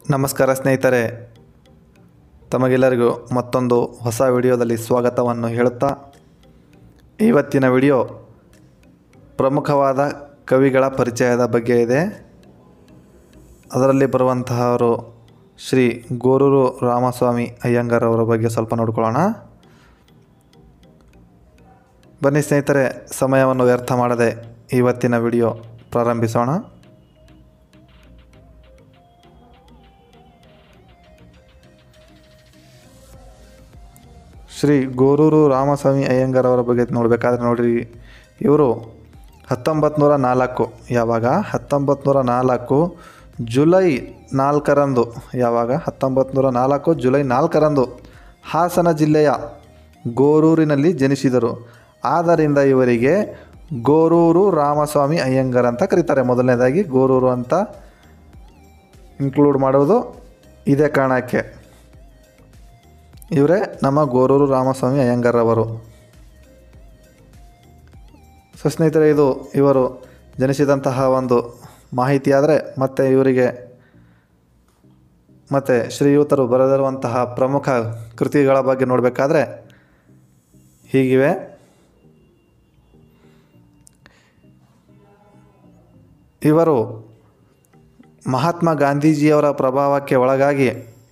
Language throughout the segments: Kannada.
ನಮಸ್ಕಾರ ಸ್ನೇಹಿತರೆ ತಮಗೆಲ್ಲರಿಗೂ ಮತ್ತೊಂದು ಹೊಸ ವಿಡಿಯೋದಲ್ಲಿ ಸ್ವಾಗತವನ್ನು ಹೇಳುತ್ತಾ ಇವತ್ತಿನ ವಿಡಿಯೋ ಪ್ರಮುಖವಾದ ಕವಿಗಳ ಪರಿಚಯದ ಬಗ್ಗೆ ಇದೆ ಅದರಲ್ಲಿ ಬರುವಂತಹವರು ಶ್ರೀ ಗೋರೂರು ರಾಮಸ್ವಾಮಿ ಅಯ್ಯಂಗಾರ್ ಅವರ ಬಗ್ಗೆ ಸ್ವಲ್ಪ ನೋಡ್ಕೊಳ್ಳೋಣ ಬನ್ನಿ ಸ್ನೇಹಿತರೆ ಸಮಯವನ್ನು ವ್ಯರ್ಥ ಮಾಡದೆ ಇವತ್ತಿನ ವಿಡಿಯೋ ಪ್ರಾರಂಭಿಸೋಣ ಶ್ರೀ ಗೋರೂರು ರಾಮಸ್ವಾಮಿ ಅಯ್ಯಂಗಾರ್ ಅವರ ಬಗ್ಗೆ ನೋಡಬೇಕಾದ್ರೆ ನೋಡ್ರಿ ಇವರು ಹತ್ತೊಂಬತ್ತು ನೂರ ನಾಲ್ಕು ಯಾವಾಗ ಹತ್ತೊಂಬತ್ತು ನೂರ ನಾಲ್ಕು ಜುಲೈ ನಾಲ್ಕರಂದು ಯಾವಾಗ ಹತ್ತೊಂಬತ್ತು ನೂರ ನಾಲ್ಕು ಜುಲೈ ನಾಲ್ಕರಂದು ಹಾಸನ ಜಿಲ್ಲೆಯ ಗೋರೂರಿನಲ್ಲಿ ಜನಿಸಿದರು ಆದ್ದರಿಂದ ಇವರಿಗೆ ಗೋರೂರು ರಾಮಸ್ವಾಮಿ ಅಯ್ಯಂಗಾರ್ ಅಂತ ಕರೀತಾರೆ ಮೊದಲನೇದಾಗಿ ಗೋರೂರು ಅಂತ ಇನ್ಕ್ಲೂಡ್ ಮಾಡೋದು ಇದೇ ಕಾರಣಕ್ಕೆ ಇವರೇ ನಮ್ಮ ಗೋರೂರು ರಾಮಸ್ವಾಮಿ ಅಯ್ಯಂಗಾರ್ ಅವರು ಸೊ ಸ್ನೇಹಿತರೆ ಇದು ಇವರು ಜನಿಸಿದಂತಹ ಒಂದು ಮಾಹಿತಿ ಆದರೆ ಮತ್ತು ಇವರಿಗೆ ಮತ್ತು ಶ್ರೀಯುತರು ಬರೆದಿರುವಂತಹ ಪ್ರಮುಖ ಕೃತಿಗಳ ಬಗ್ಗೆ ನೋಡಬೇಕಾದ್ರೆ ಹೀಗಿವೆ ಇವರು ಮಹಾತ್ಮ ಗಾಂಧೀಜಿಯವರ ಪ್ರಭಾವಕ್ಕೆ ಒಳಗಾಗಿ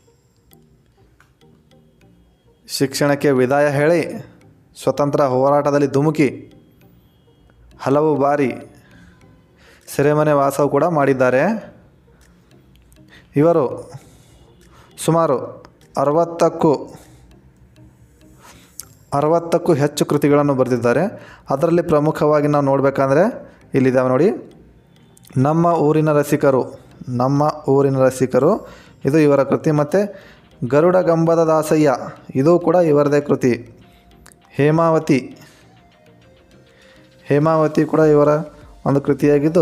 ಶಿಕ್ಷಣಕ್ಕೆ ವಿದಾಯ ಹೇಳಿ ಸ್ವತಂತ್ರ ಹೋರಾಟದಲ್ಲಿ ಧುಮುಕಿ ಹಲವು ಬಾರಿ ಸೆರೆಮನೆ ವಾಸವು ಕೂಡ ಮಾಡಿದ್ದಾರೆ ಇವರು ಸುಮಾರು ಅರವತ್ತಕ್ಕೂ ಅರವತ್ತಕ್ಕೂ ಹೆಚ್ಚು ಕೃತಿಗಳನ್ನು ಬರೆದಿದ್ದಾರೆ ಅದರಲ್ಲಿ ಪ್ರಮುಖವಾಗಿ ನಾವು ನೋಡಬೇಕಂದ್ರೆ ಇಲ್ಲಿದ್ದಾವೆ ನೋಡಿ ನಮ್ಮ ಊರಿನ ರಸಿಕರು ನಮ್ಮ ಊರಿನ ರಸಿಕರು ಇದು ಇವರ ಕೃತಿ ಮತ್ತು ಗರುಡ ಗಂಬದ ದಾಸಯ್ಯ ಇದು ಕೂಡ ಇವರದೇ ಕೃತಿ ಹೇಮಾವತಿ ಹೇಮಾವತಿ ಕೂಡ ಇವರ ಒಂದು ಕೃತಿಯಾಗಿದ್ದು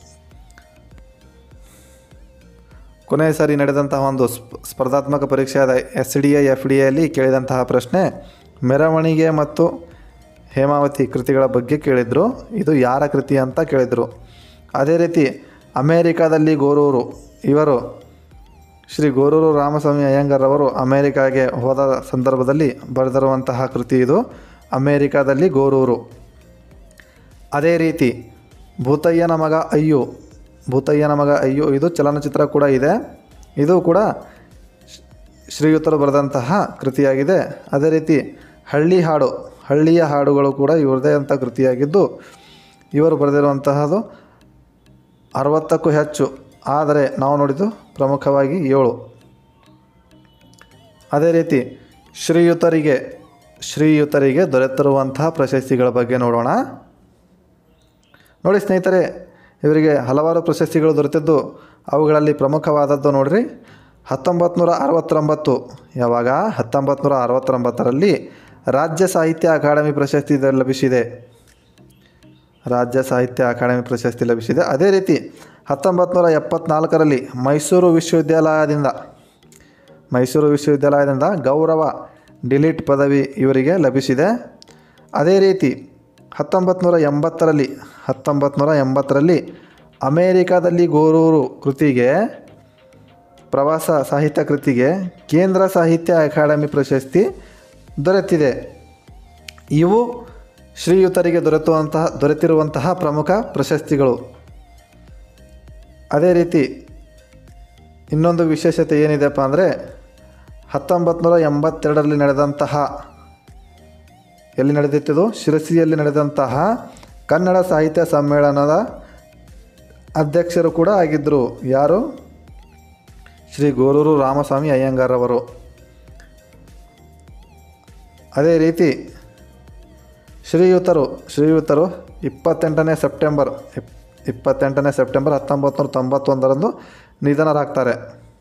ಕೊನೆಯ ಸಾರಿ ನಡೆದಂತಹ ಒಂದು ಸ್ಪ- ಸ್ಪರ್ಧಾತ್ಮಕ ಪರೀಕ್ಷೆಯಾದ S D A F D ಎಲ್ಲಿ ಕೇಳಿದಂತಹ ಪ್ರಶ್ನೆ ಮೆರವಣಿಗೆ ಮತ್ತು ಹೇಮಾವತಿ ಕೃತಿಗಳ ಬಗ್ಗೆ ಕೇಳಿದರು ಇದು ಯಾರ ಕೃತಿ ಅಂತ ಕೇಳಿದರು ಅದೇ ರೀತಿ ಅಮೇರಿಕಾದಲ್ಲಿ ಗೋರೂರು ಇವರು ಶ್ರೀ ಗೋರೂರು ರಾಮಸ್ವಾಮಿ ಅಯ್ಯಂಗಾರ್ ಅವರು ಅಮೇರಿಕಾಗೆ ಹೋದ ಸಂದರ್ಭದಲ್ಲಿ ಬರೆದಿರುವಂತಹ ಕೃತಿ ಇದು ಅಮೇರಿಕಾದಲ್ಲಿ ಗೋರೂರು ಅದೇ ರೀತಿ ಭೂತಯ್ಯನ ಮಗ ಅಯ್ಯು ಭೂತಯ್ಯನ ಮಗ ಅಯ್ಯು ಇದು ಚಲನಚಿತ್ರ ಕೂಡ ಇದೆ ಇದು ಕೂಡ ಶ್ರೀ- ಶ್ರೀಯುತರು ಬರೆದಂತಹ ಕೃತಿಯಾಗಿದೆ ಅದೇ ರೀತಿ ಹಳ್ಳಿ ಹಾಡು ಹಳ್ಳಿಯ ಹಾಡುಗಳು ಕೂಡ ಇವರದೇ ಅಂತ ಕೃತಿಯಾಗಿದ್ದು ಇವರು ಬರೆದಿರುವಂತಹದ್ದು ಅರವತ್ತಕ್ಕೂ ಹೆಚ್ಚು ಆದರೆ ನಾವು ನೋಡಿದ್ದು ಪ್ರಮುಖವಾಗಿ ಏಳು ಅದೇ ರೀತಿ ಶ್ರೀಯುತರಿಗೆ ಶ್ರೀಯುತರಿಗೆ ದೊರೆತಿರುವಂತಹ ಪ್ರಶಸ್ತಿಗಳ ಬಗ್ಗೆ ನೋಡೋಣ ನೋಡಿ ಸ್ನೇಹಿತರೆ ಇವರಿಗೆ ಹಲವಾರು ಪ್ರಶಸ್ತಿಗಳು ದೊರೆತಿದ್ದು ಅವುಗಳಲ್ಲಿ ಪ್ರಮುಖವಾದದ್ದು ನೋಡ್ರಿ ಹತ್ತೊಂಬತ್ತು ನೂರ ಅರವತ್ತೊಂಬತ್ತು ಯಾವಾಗ ಹತ್ತೊಂಬತ್ತು ನೂರ ಅರವತ್ತೊಂಬತ್ತರಲ್ಲಿ ರಾಜ್ಯ ಸಾಹಿತ್ಯ ಅಕಾಡೆಮಿ ಪ್ರಶಸ್ತಿ ದ- ಲಭಿಸಿದೆ ರಾಜ್ಯ ಸಾಹಿತ್ಯ ಅಕಾಡೆಮಿ ಪ್ರಶಸ್ತಿ ಲಭಿಸಿದೆ ಅದೇ ರೀತಿ ಹತ್ತೊಂಬತ್ತು ನೂರ ಎಪ್ಪತ್ನಾಲ್ಕರಲ್ಲಿ ಮೈಸೂರು ವಿಶ್ವವಿದ್ಯಾಲಯದಿಂದ ಮೈಸೂರು ವಿಶ್ವವಿದ್ಯಾಲಯದಿಂದ ಗೌರವ ಡಿಲೀಟ್ ಪದವಿ ಇವರಿಗೆ ಲಭಿಸಿದೆ ಅದೇ ರೀತಿ ಹತ್ತೊಂಬತ್ತು ನೂರ ಎಂಬತ್ತರಲ್ಲಿ ಹತ್ತೊಂಬತ್ತು ನೂರ ಎಂಬತ್ತರಲ್ಲಿ ಅಮೇರಿಕಾದಲ್ಲಿ ಗೋರೂರು ಕೃತಿಗೆ ಪ್ರವಾಸ ಸಾಹಿತ್ಯ ಕೃತಿಗೆ ಕೇಂದ್ರ ಸಾಹಿತ್ಯ ಅಕಾಡೆಮಿ ಪ್ರಶಸ್ತಿ ದೊರೆತಿದೆ ಇವು ಶ್ರೀಯುತರಿಗೆ ದೊರೆತುವಂತಹ ದೊರೆತಿರುವಂತಹ ಪ್ರಮುಖ ಪ್ರಶಸ್ತಿಗಳು ಅದೇ ರೀತಿ ಇನ್ನೊಂದು ವಿಶೇಷತೆ ಏನಿದೆಪ್ಪ ಅಂದರೆ ಹತ್ತೊಂಬತ್ತು ನೂರ ಎಂಬತ್ತೆರಡರಲ್ಲಿ ನಡೆದಂತಹ ಎಲ್ಲಿ ನಡೆದಿತ್ತಿದು ಶಿರಸಿಯಲ್ಲಿ ನಡೆದಂತಹ ಕನ್ನಡ ಸಾಹಿತ್ಯ ಸಮ್ಮೇಳನದ ಅಧ್ಯಕ್ಷರು ಕೂಡ ಆಗಿದ್ದರು ಯಾರು ಶ್ರೀ ಗೋರೂರು ರಾಮಸ್ವಾಮಿ ಅಯ್ಯಂಗಾರ್ ಅವರು ಅದೇ ರೀತಿ ಶ್ರೀಯುತರು ಶ್ರೀಯುತರು ಇಪ್ಪತ್ತೆಂಟನೇ ಸೆಪ್ಟೆಂಬರ್ ಇಪ್- ಇಪ್ಪತ್ತೆಂಟನೇ ಸೆಪ್ಟೆಂಬರ್ ಹತ್ತೊಂಬತ್ತು ನೂರ ತೊಂಬತ್ತೊಂದರಂದು ನಿಧನರಾಗ್ತಾರೆ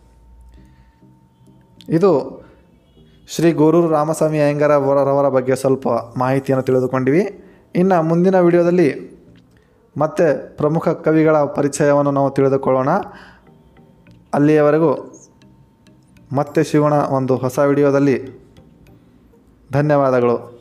ಇದು ಶ್ರೀ ಗೋರೂರು ರಾಮಸ್ವಾಮಿ ಅಯ್ಯಂಗಾರ ಅವರವರ ಬಗ್ಗೆ ಸ್ವಲ್ಪ ಮಾಹಿತಿಯನ್ನು ತಿಳಿದುಕೊಂಡಿವಿ ಇನ್ನು ಮುಂದಿನ ವಿಡಿಯೋದಲ್ಲಿ ಮತ್ತೆ ಪ್ರಮುಖ ಕವಿಗಳ ಪರಿಚಯವನ್ನು ನಾವು ತಿಳಿದುಕೊಳ್ಳೋಣ ಅಲ್ಲಿಯವರೆಗೂ ಮತ್ತೆ ಸಿಗೋಣ ಒಂದು ಹೊಸ ವಿಡಿಯೋದಲ್ಲಿ ಧನ್ಯವಾದಗಳು